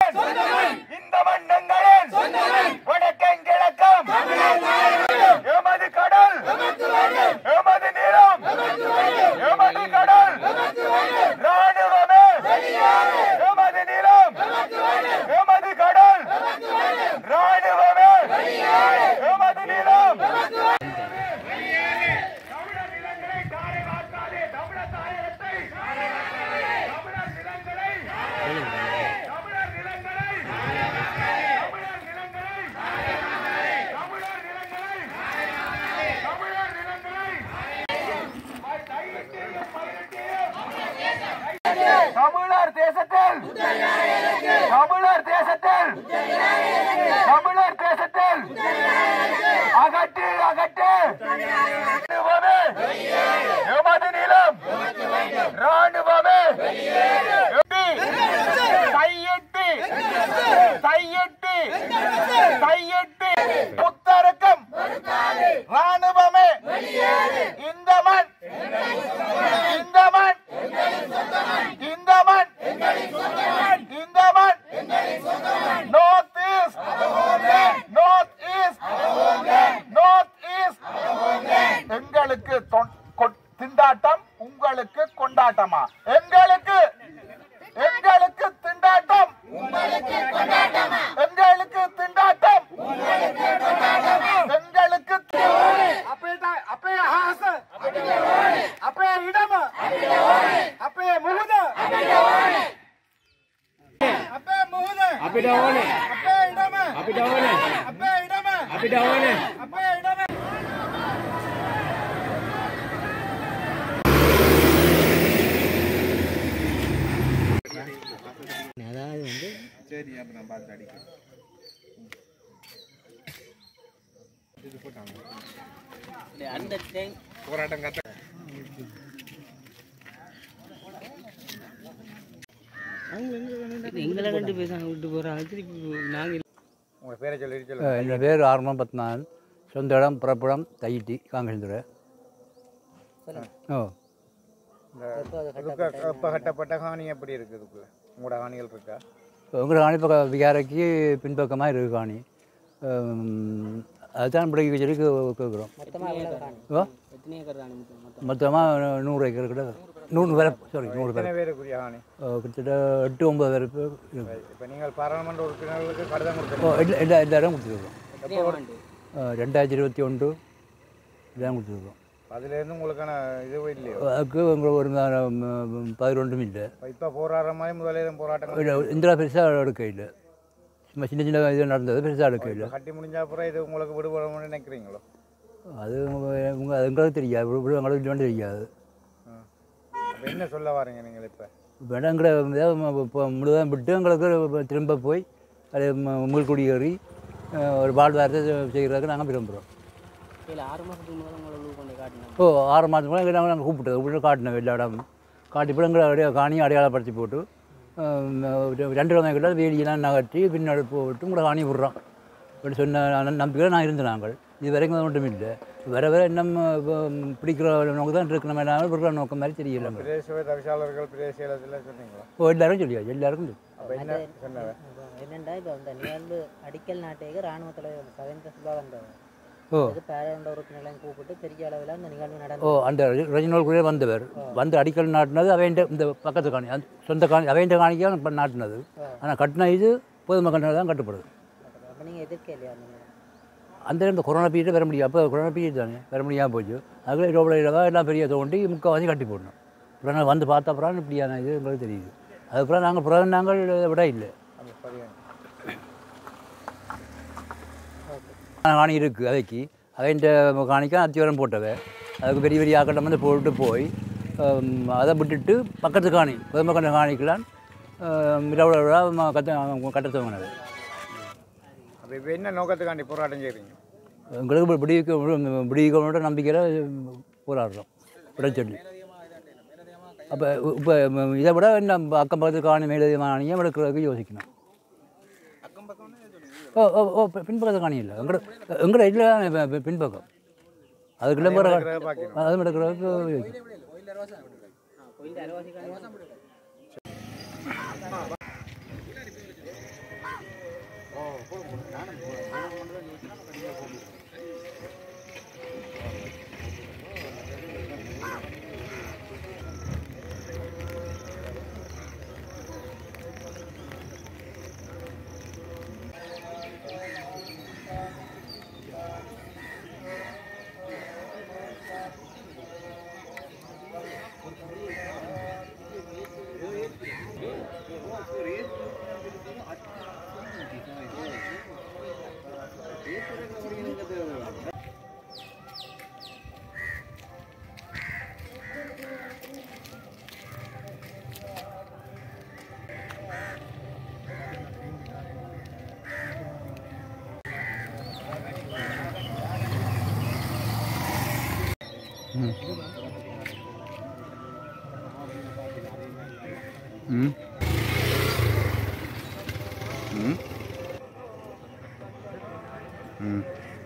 இந்த மண்ணங்களில் வடக்கன் கிழக்கம் எமது கடல் எமது நிலம் எமது கடல் ராணுவமே எமது நிலம் எமது கடல் ராணுவமே எமது நிலம் தமிழர் நிலங்களை தாரை வார்க்காதே தமிழர் தாயகத்தை தமிழர் நிலங்களை தமிழர் நிலங்களை தமிழர் நிலங்களை தமிழர் நிலங்களை தமிழர் நிலங்களை தையிட்டேயும் பயிரிட்டேயும் தமிழர் தேசத்தில் தமிழர் தேசத்தில் தமிழர் தேசத்தில் அகட்டு அகட்டு ராணுவமே எமது நிலம் ராணுவமே கையெட்டு கையெட்டு கையெட்டு புத்தரக்கம் ராணுவமே இந்த மண் இந்த மண் இந்த மண் இந்த மண் north east north east north east எங்களுக்கு தொ- கொ- திண்டாட்டம் உங்களுக்கு கொண்டாட்டமா எங்களுக்கு எங்களுக்கு திண்டாட்டம் எங்களுக்கு திண்டாட்டம் எங்களுக்கு அப்பே த- அப்பே ஹாச அப்பே இடம் அப்பே முகுத அப்பே முகுத අපිට ඕනේ அப்பே இடம் අපිට ඕනේ அப்பே இடம் අපිට ඕනේ அப்பே இடம் அதாவது வந்து சரி அப்ப நான் பார்த்து அடிக்கிறேன் அந்த டைம் போராட்டம் கத்த எங்களை ரெண்டு பேசாங்க விட்டு போகிறாங்க திருப்பி நாங்கள் உங்க பேரை சொல்லி சொல்லுங்க என் பேர் ஆர்மம் பத்மநாதன் சொந்த இடம் பிறப்பிடம் தையிட்டி காங்கேந்துறை ஓ இதுக்கு இப்ப கட்டப்பட்ட காணி எப்படி இருக்கு இதுக்குள்ள உங்களோட காணிகள் இருக்கா உங்களோட காணி பக்கம் விகாரைக்கு பின்பக்கமாக இருக்குது காணி ஹம், அதுதான் இப்படி சொல்லி கேட்குறோம் ஓ எத்தனை ஏக்கர் தானே மொத்தம் மொத்தமாக நூறு ஏக்கர் கிட்ட நூறு பேர் சாரி நூறு பேர் எத்தனை பேருக்குரிய காணி கிட்டத்தட்ட எட்டு ஒன்பது பேர் இருக்குது இப்ப நீங்கள் பாராளுமன்ற உறுப்பினர்களுக்கு கடிதம் ஓ கொடுத்துருக்கோம் எல்லா எல்லா எல்லா இடம் கொடுத்துருக்கோம் எத்தனை ஆண்டு ரெண்டாயிரத்தி இருபத்தி ஒன்று இதான் கொடுத்துருக்கோம் அதுல இருந்து உங்களுக்கான இது இல்லையோ அதுக்கு உங்களுக்கு ஒரு ம- பதினொன்றும் இல்லை இப்ப இப்ப போராடுற மாதிரி முதல்ல எதுவும் போராட்டம் இல்லை இந்திரா பெருசாக எடுக்க இல்லை சும்மா சின்ன சின்ன இது நடந்தது பெருசாக எடுக்க இல்லை கட்டி முடிஞ்சா அப்புறம் இது உங்களுக்கு விடுபடணும்னு நினைக்கிறீங்களோ அது உங்க- உங்க அது எங்களுக்கு தெரியாது இப்படி இப்படி எங்களுக்கு இல்லைன்னு தெரியாது அப்ப என்ன சொல்ல வரீங்க நீங்கள் இப்ப வேணா எங்களை இப்போ முழுதாக விட்டு எங்களுக்கு திரும்ப போய் அது முள்குடியேறி ஒரு வாழ்வாரத்தை செய்கிறதுக்கு நாங்கள் விரும்புகிறோம் இல்லை ஆறு மாதத்துக்கு முதல்ல உங்களை லூ கொண்டு காட்டினாங்க ஓ ஆறு மாதம் கூட எங்களை நாங்கள் கூப்பிட்டோம் கூப்பிட்டு காட்டினோம் எல்லா இடம் காட்டி போய் எங்களை அப்படியே காணியை அடையாளப்படுத்தி போட்டு ஆம், ஒரு ரெண்டு கிழமைக்குள்ள வேலியெல்லாம் நகர்த்தி பின்னாடி போட்டு உங்களை காணி விட்றோம் அப்படி சொன்ன ந- நம்பிக்கையில் நான் இருந்தேன் நாங்கள் இது வரைக்கும் அது ஒன்றும் இல்லை வர வர இன்னும் இப்போ பிடிக்கிற நோக்கம் தான் இருக்கிற மாதிரி நாங்கள் இருக்கிற நோக்கம் மாதிரி தெரியல எங்களுக்கு. பிரதேச தவிசாளர்கள் பிரதேச செயலத்தில் சொன்னீங்களா ஓ எல்லாரும் சொல்லியாச்சு எல்லாருக்கும் சொல்லி அப்ப என்ன சொன்னவ என்னண்டா இப்போ அந்த நிகழ்வு அடிக்கல் நாட்டுக்கு ராணுவ தலைவர் சவேந்திர சில்வா வந்தவர் ஓ அது பாராளுமன்ற உறுப்பினர்களையும் கூப்பிட்டு பெரிய அளவில் அந்த நிகழ்வு ஓ நடந்தது அந்த ரஜினோல் கூட வந்தவர் வந்து அடிக்கல் நாட்டினது அவன் இந்த பக்கத்து காணி அந்த சொந்த காணி அவன் காணிக்காக இப்போ நாட்டினது ஆனால் கட்டின இது பொதுமக்கள் தான் கட்டுப்படுது அப்போ நீங்கள் எதிர்க்க இல்லையா அந்த நிகழ்வு அந்த இந்த கொரோனா பீரியட் வர முடியாது அப்போ கொரோனா பீரியட் தானே வர முடியாமல் போச்சு அதுக்குள்ள ரோபில் இடவா எல்லாம் பெரிய தோண்டி முக்கால்வாசி கட்டி போடணும் அப்புறம் நான் வந்து பார்த்த அப்புறம் இப்படியான இது எங்களுக்கு தெரியுது அதுக்கப்புறம் நாங்கள் பிறகு நாங்கள் இதை விட இல்லை அந்த பதிவு காணி இருக்குது அதைக்கு அவன்கிட்ட காணிக்க அத்திவாரம் போட்டவ அதுக்கு பெரிய பெரிய ஆக்கட்டம் வந்து போட்டு போய் ஹம், அதை விட்டுட்டு பக்கத்து காணி பொதுமக்கள் காணிக்கலாம் விழா கட்ட கட்ட துவங்கினது அப்ப இப்ப என்ன நோக்கத்துக்காண்டி போராட்டம் செய்றீங்க எங்களுக்கு விடிவிக்க விடிவிக்கோட நம்பிக்கையில் போராடுறோம் விட சொல்லி அப்போ இப்போ இதை விட நம்ம அக்கம் பக்கத்து காணி மேலதிகமானியம் எடுக்கிறதுக்கு யோசிக்கணும் ஓ ஓ ஓ பி- பின்பக்கத்து காணி இல்லை எங்கட எங்கட இல்லை பின்பக்கம் அதுக்குள்ள போகிற அது எடுக்கிறதுக்கு யோசிக்கணும் ம் ம் ம்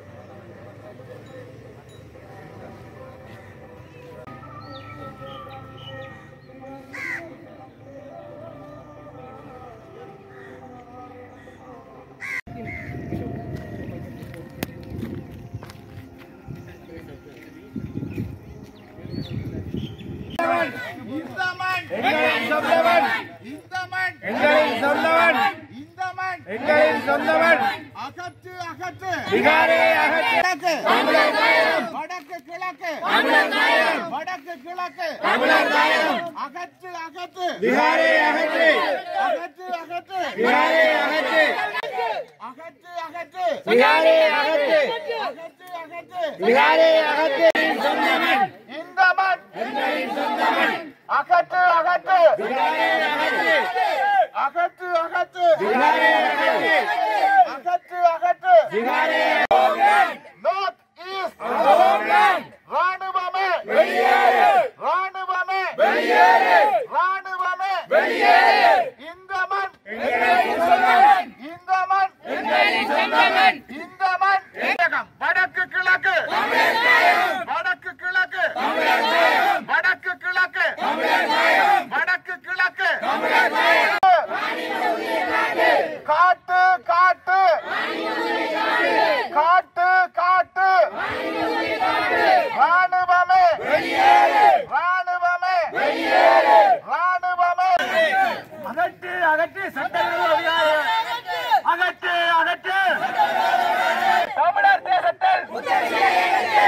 இந்த மண் எங்களின் சொந்தவன் இந்த மண் எங்களின் சொந்தவன் இந்த மண் எங்களின் சொந்தவன் அகற்று அகற்று விகாரே அகற்று வடக்கு கிழக்கு வடக்கு கிழக்கு அகற்று அகற்று விகாரே அகற்று அகற்று அகற்று விகாரே அகற்று அகற்று அகற்று விகாரே அகற்று அகற்று அகற்று விகாரே அகற்று சொந்தமன் இந்த மண் அகற்று அகற்று அகற்று அகற்று அகற்று அகற்று நார்த் ஈஸ்ட் ராணுவமே ராணுவமே ராணுவமே இந்த மண் இந்த மண் இந்த மண் வடக்கு கிழக்கு வடக்கு கிழக்கு வடக்கு கிழக்கு வடக்கு கிழக்கு காட்டு காட்டு காட்டு காட்டு ராணுவமே ராணுவமே ராணுவமே அகற்று அகற்று சட்டவிரோத அகற்று அகற்று தமிழர் தேசத்தில்